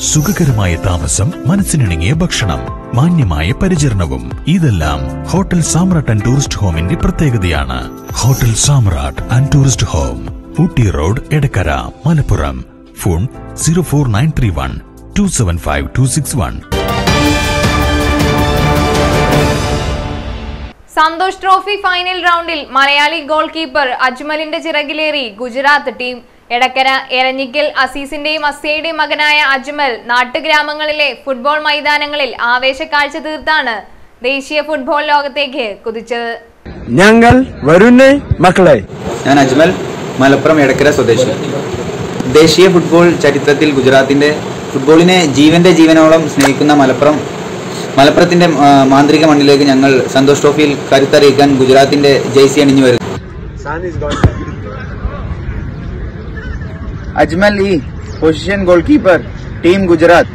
സുഖകരമായ താമസം മനസ്സിനിണങ്ങിയ ഭക്ഷണം മാന്യമായ പരിചരണവും ഇതെല്ലാം ഹോട്ടൽ സാമ്രാട്ട് ആൻഡ് ടൂറിസ്റ്റ് ഹോമിന്റെ പ്രത്യേകതയാണ് hotel Samrat and tourist home Ooty road Edakkara Malappuram phone zero four nine three one two seven five two six one Santosh trophy final റൗണ്ടിൽ മലയാളി ഗോൾ കീപ്പർ അജ്മലിന്റെ ചിറകിലേറി ഗുജറാത്ത് ടീം എടക്കര എരഞ്ഞിക്കൽ അസീസിന്റെയും അസിയയുടെയും മകനായ അജ്മൽ നാട്ടുഗ്രാമങ്ങളിലെ ഫുട്ബോൾ മൈതാനങ്ങളിൽ ആവേശക്കാഴ്ച തീർത്താണ് ദേശീയ ഫുട്ബോൾ ലോകത്തേക്ക് കുതിച്ചത് ഞങ്ങൾ വരുന്നേ മക്കളെ ഞാൻ അജ്മൽ മലപ്പുറം എടക്കര സ്വദേശി ദേശീയ ഫുട്ബോൾ ചരിത്രത്തിൽ ഗുജറാത്തിന്റെ ഫുട്ബോളിനെ ജീവന്റെ ജീവനോളം സ്നേഹിക്കുന്ന മലപ്പുറം മലപ്പുറത്തിന്റെ ആ, മാന്ത്രിക മണ്ണിലേക്ക് ഞങ്ങൾ സന്തോഷ് ട്രോഫിയിൽ കരുത്തറിയിക്കാൻ ഗുജറാത്തിന്റെ ജേഴ്സി അണിഞ്ഞു വരുന്നു അജ്മൽ ഇ position goalkeeper team Gujarat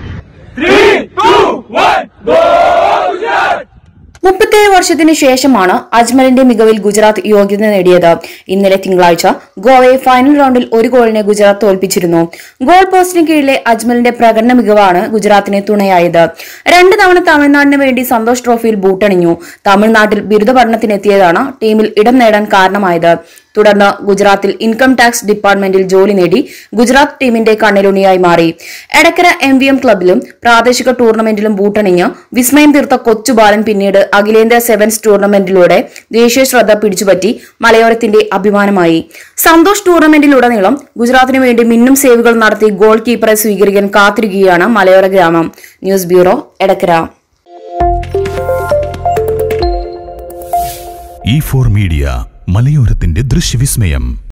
മുപ്പത്തേഴ് വർഷത്തിന് ശേഷമാണ് അജ്മലിന്റെ മികവിൽ ഗുജറാത്ത് യോഗ്യത നേടിയത് ഇന്നലെ തിങ്കളാഴ്ച ഗോവയെ ഫൈനൽ റൗണ്ടിൽ ഒരു ഗോളിന് ഗുജറാത്ത് തോൽപ്പിച്ചിരുന്നു ഗോൾ പോസ്റ്റിന് കീഴിലെ അജ്മലിന്റെ പ്രകടന മികവാണ് ഗുജറാത്തിന് തുണയായത് രണ്ട് തവണ തമിഴ്നാടിന് വേണ്ടി സന്തോഷ് ട്രോഫിയിൽ ബൂട്ടണിഞ്ഞു തമിഴ്നാട്ടിൽ ബിരുദ പഠനത്തിനെത്തിയതാണ് ടീമിൽ ഇടം നേടാൻ കാരണമായത് തുടർന്ന് ഗുജറാത്തിൽ ഇൻകം ടാക്സ് ഡിപ്പാർട്ട്മെന്റിൽ ജോലി നേടി ഗുജറാത്ത് ടീമിന്റെ കണ്ണിലുണിയായി മാറി എടക്കര എം വി എം ക്ലബിലും പ്രാദേശിക ടൂർണമെന്റിലും ബൂട്ടണിഞ്ഞ് വിസ്മയം തീർത്ത കൊച്ചുബാലൻ പിന്നീട് അഖിലേന്ത്യാ സെവൻസ് ടൂർണമെന്റിലൂടെ ദേശീയ ശ്രദ്ധ പിടിച്ചുപറ്റി മലയോരത്തിന്റെ അഭിമാനമായി സന്തോഷ് ടൂർണമെന്റിലുടനീളം ഗുജറാത്തിന് വേണ്ടി മിന്നും സേവുകൾ നടത്തി ഗോൾ കീപ്പറെ സ്വീകരിക്കാൻ കാത്തിരിക്കുകയാണ് മലയോര ഗ്രാമം news bureau Edakkara E four media മലയോരത്തിന്റെ ദൃശ്യവിസ്മയം